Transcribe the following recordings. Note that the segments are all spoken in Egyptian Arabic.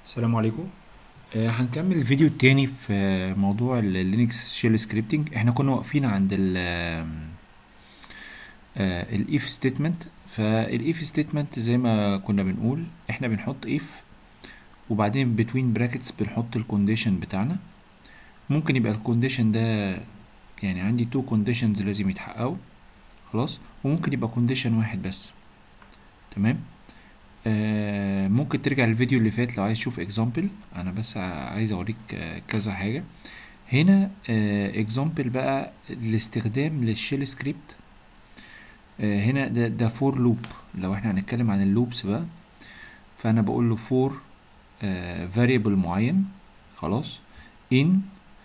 السلام عليكم آه، هنكمل الفيديو التاني في آه، موضوع اللينكس شيل سكريبتنج احنا كنا واقفين عند ال الاف ستيتمنت فالاف ستيتمنت زي ما كنا بنقول احنا بنحط اف وبعدين بتوين براكتس بنحط الكونديشن بتاعنا ممكن يبقى الكونديشن ده يعني عندي تو كونديشنز لازم يتحققوا خلاص وممكن يبقى كونديشن واحد بس تمام آه، ممكن ترجع للفيديو اللي فات لو عايز تشوف اكزامبل انا بس ع- عايز اوريك آه، كذا حاجه هنا اكزامبل بقى الاستخدام للشيل سكريبت آه، هنا ده ده فور لوب لو احنا هنتكلم عن اللوبس بقى فانا بقول له فور فاريبل معين خلاص ان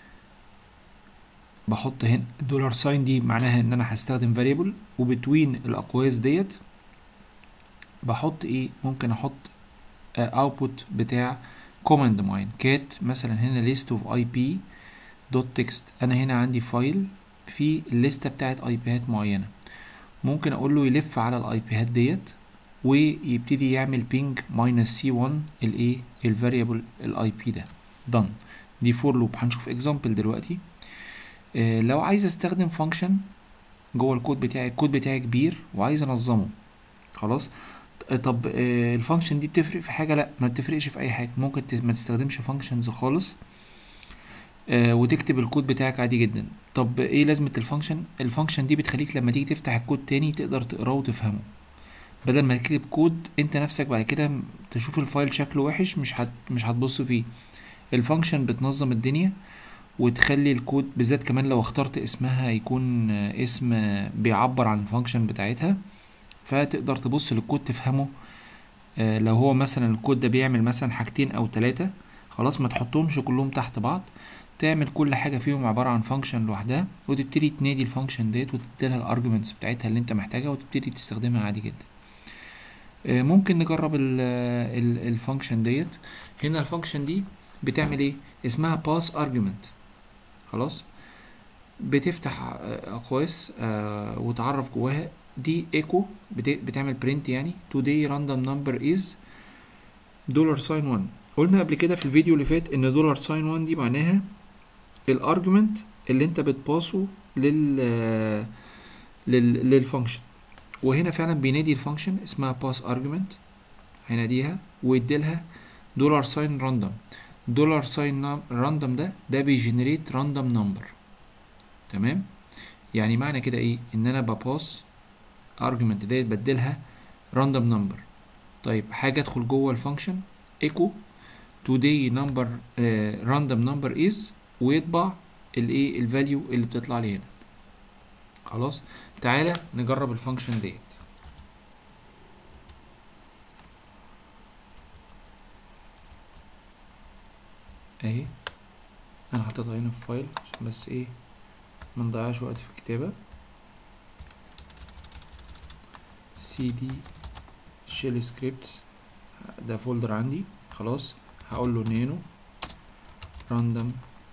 بحط هنا دولار ساين دي معناها ان انا هستخدم فاريبل وبتوين الاقواس ديت بحط ايه ممكن احط اوتبوت بتاع كوماند معين كات مثلا هنا list of ip دوت تكست انا هنا عندي فايل فيه الليسته بتاعت اي بيهات معينه ممكن اقول له يلف على الاي بيهات ديت ويبتدي يعمل بينج ماينس سي 1 الايه الفاريبل الاي بي ده done دي فور لوب هنشوف اكزامبل دلوقتي آه لو عايز استخدم فانكشن جوه الكود بتاعي الكود بتاعي كبير وعايز انظمه خلاص طب آه، الفانكشن دي بتفرق في حاجه لا ما بتفرقش في اي حاجه ممكن ت- ما تستخدمش فانكشنز خالص آه، وتكتب الكود بتاعك عادي جدا طب ايه لازمه الفانكشن الفانكشن دي بتخليك لما تيجي تفتح الكود تاني تقدر تقراه وتفهمه بدل ما تكتب كود انت نفسك بعد كده م- تشوف الفايل شكله وحش مش هت مش هتبص فيه الفانكشن بتنظم الدنيا وتخلي الكود بالذات كمان لو اخترت اسمها يكون آه، اسم آه، بيعبر عن الفانكشن بتاعتها فتقدر تبص للكود تفهمه آه، لو هو مثلا الكود ده بيعمل مثلا حاجتين او ثلاثة خلاص ما تحطهمش كلهم تحت بعض تعمل كل حاجة فيهم عبارة عن فانكشن لوحدها وتبتدي تنادي الفانكشن ديت وتديلها الارجيومنتس بتاعتها اللي انت محتاجها وتبتدي تستخدمها عادي جدا آه، ممكن نجرب الفانكشن ديت هنا الفانكشن دي بتعمل ايه اسمها باس ارجيومنت خلاص بتفتح آه، اقواس آه، وتعرف جواها دي ايكو بتعمل برنت يعني today random number is دولار ساين 1 قلنا قبل كده في الفيديو اللي فات ان دولار ساين 1 دي معناها الارجيومنت اللي انت بتباسه لل لل للفانكشن وهنا فعلا بينادي الفانكشن اسمها باس ارجيومنت هيناديها ويديلها دولار ساين راندوم دولار ساين راندوم ده ده بيجنريت راندوم نمبر تمام يعني معنى كده ايه ان انا بباس argument ديت بدلها random number طيب حاجة ادخل جوه الفانكشن echo today number آه random number is ويطبع الايه الفاليو اللي بتطلع لي هنا خلاص تعالى نجرب الفانكشن ديت اهي انا حطيتها هنا في فايل عشان بس ايه ما نضيعش وقت في الكتابة cd shell scripts ده فولدر عندي خلاص هقول له نانو random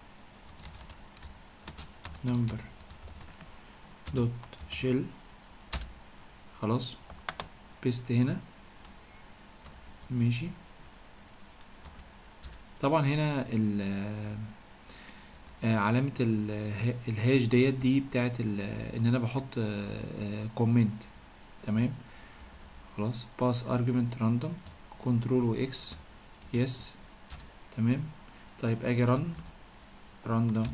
number دوت shell خلاص بيست هنا ماشي طبعا هنا ال آه، علامة ال- الهاش ديت دي بتاعت ال- ان انا بحط كومنت تمام خلاص باس ارجيومنت راندوم كنترول واكس يس تمام طيب اجي رن راندوم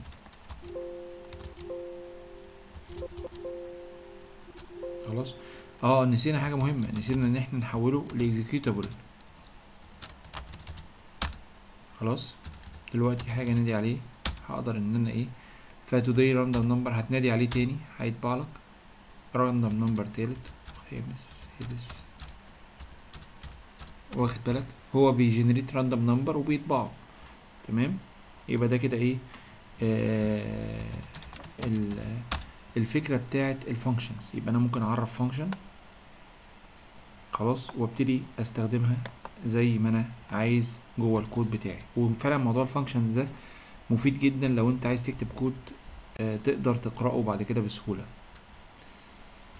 خلاص اه نسينا حاجة مهمة نسينا ان احنا نحوله لاكزيكيوتابل خلاص دلوقتي حاجة نادي عليه هقدر ان انا ايه فتوداي راندوم نمبر هتنادي عليه تاني هيطبع لك راندوم نمبر تالت خامس سادس واخد بالك هو بيجنريت راندوم نمبر وبيطبعه تمام يبقى ده كده ايه آه ال- الفكرة بتاعت الفانكشنز يبقى انا ممكن اعرف فانكشن خلاص وابتدي استخدمها زي ما انا عايز جوه الكود بتاعي وفعلا موضوع الفانكشنز ده مفيد جدا لو انت عايز تكتب كود آه تقدر تقرأه بعد كده بسهولة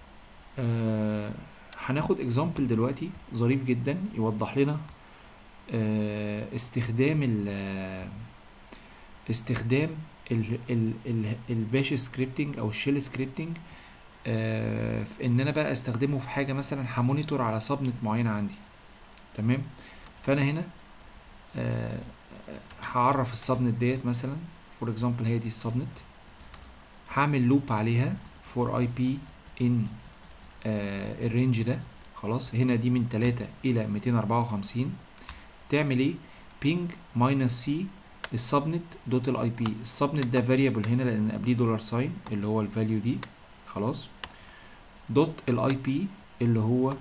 آه هناخد اكزامبل دلوقتي ظريف جدا يوضح لنا آه، استخدام ال آه، استخدام ال ال ال الباش سكريبتنج او الشيل سكريبتنج آه، في ان انا بقى استخدمه في حاجه مثلا همونيتور على سبنت معينه عندي تمام فانا هنا آه، هعرف السبنت ديت مثلا فور اكزامبل هي دي السبنت هعمل لوب عليها فور اي بي ان الرينج ده خلاص هنا دي من 3 الى 254 تعمل ايه بينج ماينس سي السبنت دوت الاي بي السبنت ده فاريبل هنا لان قبليه دولار ساين اللي هو الفاليو دي خلاص دوت الاي بي اللي هو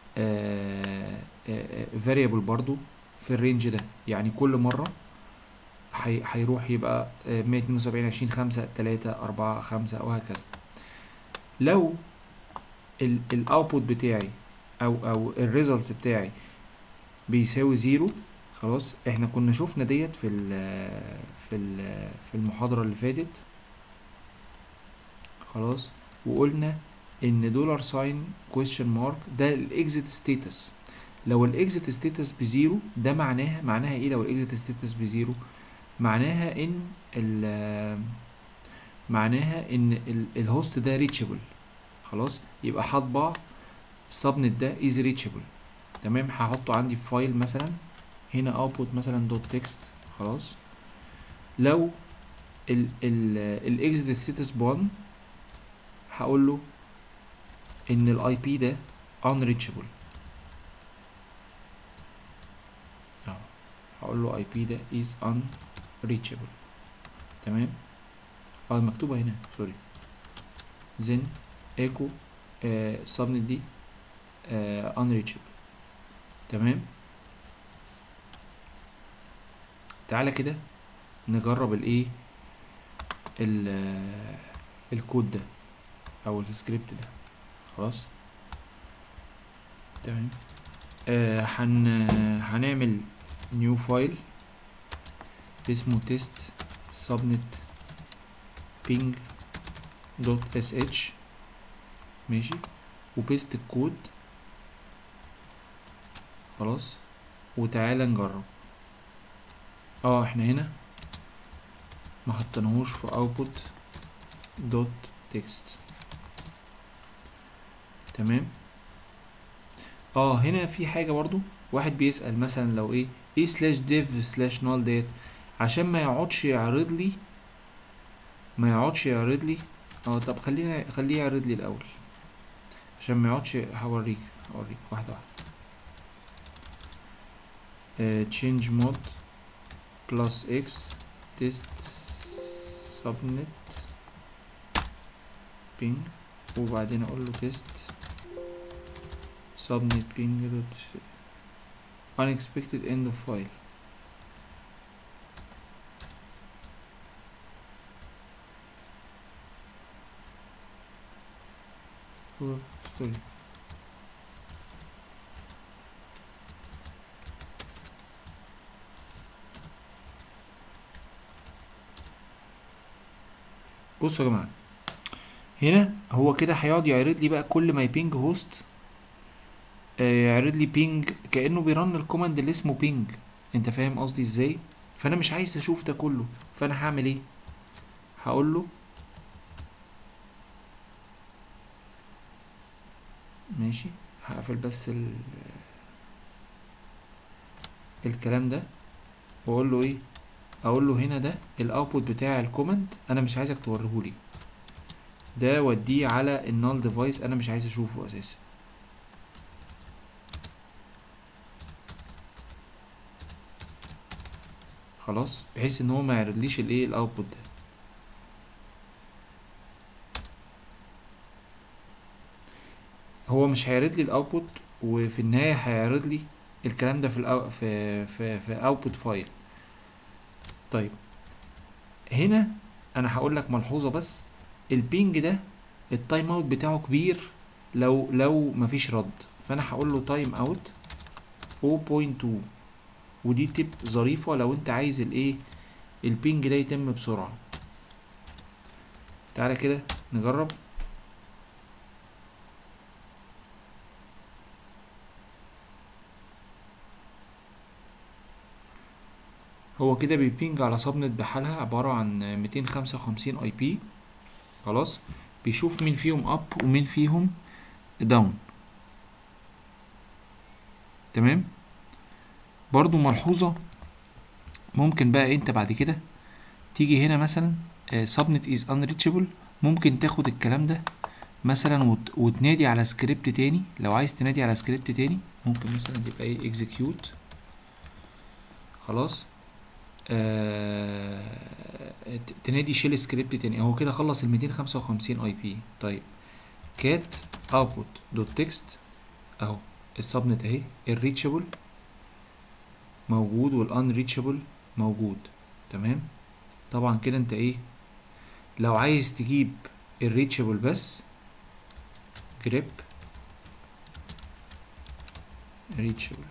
فاريبل برضو في الرينج ده يعني كل مره هي- هيروح يبقى آه، 172 20 5 3 4 5 وهكذا لو الاوتبوت بتاعي او او الريزلتس بتاعي بيساوي زيرو خلاص احنا كنا شفنا ديت في ال في ال في المحاضرة اللي فاتت خلاص وقلنا ان دولار ساين كويشن مارك ده الاكزيت ستاتس لو الاكزيت ستاتس بزيرو ده معناها معناها ايه لو الاكزيت ستاتس بزيرو معناها ان ال معناها ان ال- الهوست ده ريتشابل خلاص يبقى هطبع السبنت ده از ريتشابل تمام هحطه عندي في فايل مثلا هنا اوتبوت مثلا دوت تكست خلاص لو ال ال الاكزيت ستاتس ب1 هقول له ان الاي بي ده unreachable اه هقول له اي بي ده is unreachable تمام اه مكتوبة هنا سوري then echo آه subnet دي آه unreachable تمام تعالى كده نجرب الايه ال- الكود ده او السكريبت ده خلاص تمام آه هن هنعمل نيو فايل اسمه تيست subnet ping دوت اس اتش ماشي وبيست الكود خلاص وتعالى نجرب اه احنا هنا ما حطيناهوش في output دوت تكست تمام اه هنا في حاجة برضو واحد بيسأل مثلا لو ايه ايه سلاش ديف سلاش نال ديت عشان ما يقعدش يعرض لي ما يقعدش يعرض لي اه طب خلينا خليه يعرض لي الاول عشان ما يقعدش هوريك هوريك واحدة واحدة آه change mode plus x test subnet ping وبعدين اقول له test subnet ping dot unexpected end of file Oh, sorry بصوا يا جماعة هنا هو كده هيقعد يعرض لي بقى كل ما يبينج هوست آه، يعرض لي بينج كأنه بيرن الكوماند اللي اسمه بينج انت فاهم قصدي ازاي فانا مش عايز اشوف ده كله فانا هعمل ايه هقول له ماشي هقفل بس ال الكلام ده واقول له ايه اقول له هنا ده الاوتبوت بتاع الكوماند انا مش عايزك توريهولي ده وديه على النال ديفايس انا مش عايز اشوفه اساسا خلاص بحيث ان هو ما يعرضليش الايه الاوتبوت ده هو مش هيعرض لي الاوتبوت وفي النهايه هيعرض لي الكلام ده في الأو... في في في اوتبوت فايل طيب هنا انا هقول لك ملحوظه بس البينج ده التايم اوت بتاعه كبير لو لو مفيش رد فانا هقول له تايم اوت 0.2 ودي تب ظريفه لو انت عايز الايه البينج ده يتم بسرعه تعالى كده نجرب هو كده بيبينج على سبنت بحالها عبارة عن 255 اي بي خلاص بيشوف مين فيهم اب ومين فيهم داون تمام برضو ملحوظة ممكن بقى انت بعد كده تيجي هنا مثلا سبنت از unreachable ممكن تاخد الكلام ده مثلا وت... وتنادي على سكريبت تاني لو عايز تنادي على سكريبت تاني ممكن مثلا تبقى ايه execute خلاص آه... ت- تنادي شيل سكريبت تاني اهو كده خلص ال 255 اي بي طيب كات اوتبوت دوت تكست اهو السبنت اهي الريتشابل موجود والانريتشابل موجود تمام طبعا كده انت ايه لو عايز تجيب الريتشابل بس جريب ريتشابل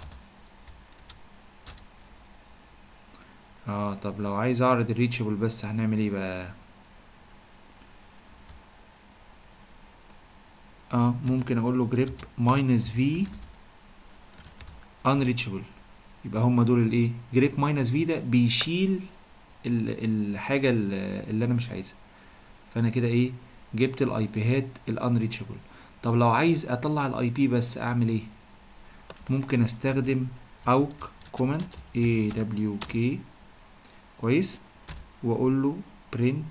اه طب لو عايز اعرض الريتشابل بس هنعمل ايه بقى اه ممكن اقول له جريب ماينس في unreachable يبقى هما دول الايه جريب ماينس في ده بيشيل ال- الحاجه ال- اللي انا مش عايزها فانا كده ايه جبت الاي بيهات الانريتشابل طب لو عايز اطلع الاي بي بس اعمل ايه ممكن استخدم اوك كومنت اي دبليو كي كويس واقول له print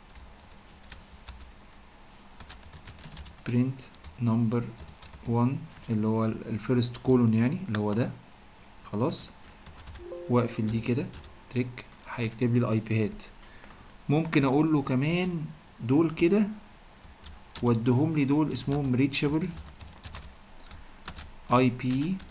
print number 1 اللي هو الفيرست كولون يعني اللي هو ده خلاص واقفل دي كده تريك هيكتب لي الاي بيهات ممكن اقول له كمان دول كده وادهم لي دول اسمهم reachable IP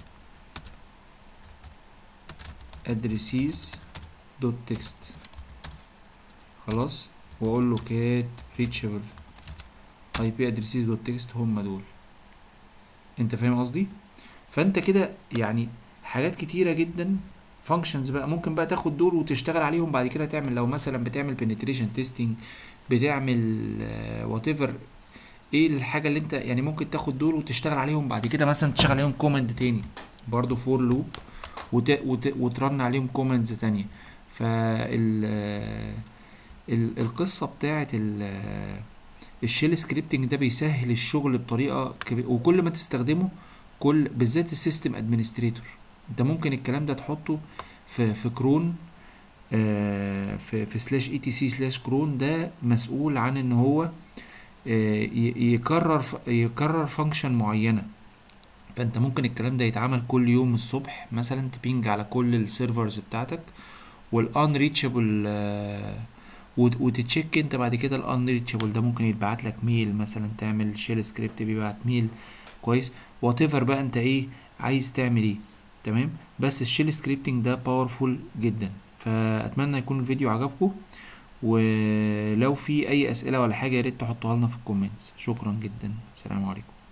addresses دوت تكست خلاص واقول له كات reachable IP addresses دوت تكست هم دول انت فاهم قصدي فانت كده يعني حاجات كتيرة جدا فانكشنز بقى ممكن بقى تاخد دول وتشتغل عليهم بعد كده تعمل لو مثلا بتعمل penetration testing بتعمل وات ايفر ايه الحاجه اللي انت يعني ممكن تاخد دول وتشتغل عليهم بعد كده مثلا تشتغل عليهم كوماند تاني برضو فور لوب وت... وت... وترن عليهم كوماندز تانية فال ال... القصه بتاعت ال... الشيل سكريبتنج ده بيسهل الشغل بطريقه كبيرة وكل ما تستخدمه كل بالذات السيستم ادمنستريتور انت ممكن الكلام ده تحطه في في كرون آه، في في سلاش اي تي سي سلاش كرون ده مسؤول عن ان هو آه، ي- يكرر ف- يكرر فانكشن معينه فانت ممكن الكلام ده يتعمل كل يوم الصبح مثلا تبينج على كل السيرفرز بتاعتك والان ريتشابل وتتشيك انت بعد كده الان ريتشابل ده ممكن يتبعت لك ميل مثلا تعمل شيل سكريبت بيبعت ميل كويس وات ايفر بقى انت ايه عايز تعمل ايه تمام بس الشيل سكريبتنج ده باورفول جدا فاتمنى يكون الفيديو عجبكم ولو في اي اسئله ولا حاجه يا ريت تحطوها لنا في الكومنتس شكرا جدا سلام عليكم